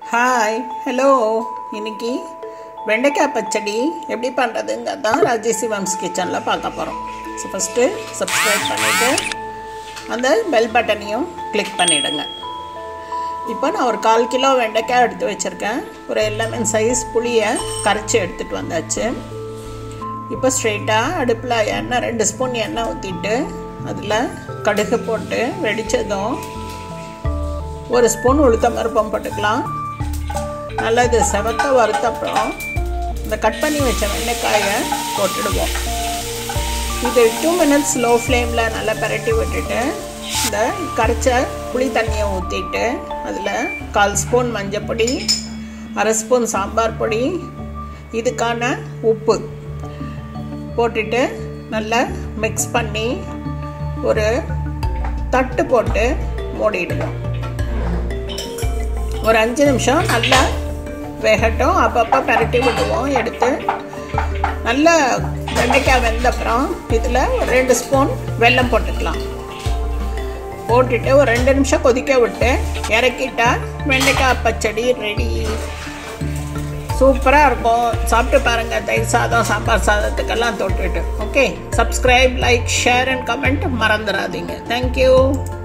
hi hello இன்னைக்கு வெண்டைக்காய் பச்சடி எப்படி பண்ணுறதுங்க தான் ராஜேசிவம்ஸ் கிச்சனில் பார்க்க போகிறோம் ஸோ ஃபஸ்ட்டு சப்ஸ்கிரைப் பண்ணிவிட்டு அந்த பெல் பட்டனையும் கிளிக் பண்ணிவிடுங்க இப்போ நான் ஒரு கால் கிலோ வெண்டைக்காய் எடுத்து வச்சுருக்கேன் ஒரு லெமன் சைஸ் புளியை கரைச்சி எடுத்துகிட்டு வந்தாச்சு இப்போ ஸ்ட்ரெயிட்டாக அடுப்பில் எண்ணெய் ரெண்டு ஸ்பூன் எண்ணெய் ஊற்றிட்டு அதில் கடுகு போட்டு வெடித்ததும் ஒரு ஸ்பூன் உளுத்தம் பருப்பம் போட்டுக்கலாம் நல்லா இது செவத்த வறுத்த அப்புறம் இந்த கட் பண்ணி வச்ச வெண்டைக்காயை போட்டுடுவோம் இது டூ மினிட்ஸ் லோ ஃப்ளேமில் நல்லா பரட்டி விட்டுட்டு இந்த கரைச்ச புளி தண்ணியை ஊற்றிட்டு அதில் கால் ஸ்பூன் மஞ்சள் பொடி அரை ஸ்பூன் சாம்பார் பொடி இதுக்கான உப்பு போட்டுட்டு நல்லா மிக்ஸ் பண்ணி ஒரு தட்டு போட்டு மூடிடுவோம் ஒரு அஞ்சு நிமிஷம் நல்லா வேகட்டும் அப்பப்போ பரட்டி விடுவோம் எடுத்து நல்லா வெண்டைக்காய் வெந்தப்புறம் இதில் ஒரு ரெண்டு ஸ்பூன் வெல்லம் போட்டுக்கலாம் போட்டுட்டு ஒரு ரெண்டு நிமிஷம் கொதிக்க விட்டு இறக்கிட்டா வெண்டைக்காய் பச்சடி ரெடி சூப்பராக இருக்கும் சாப்பிட்டு பாருங்கள் தயிர் சாதம் சாம்பார் சாதத்துக்கெல்லாம் தொட்டுட்டு okay subscribe like share and comment மறந்துடாதீங்க தேங்க்யூ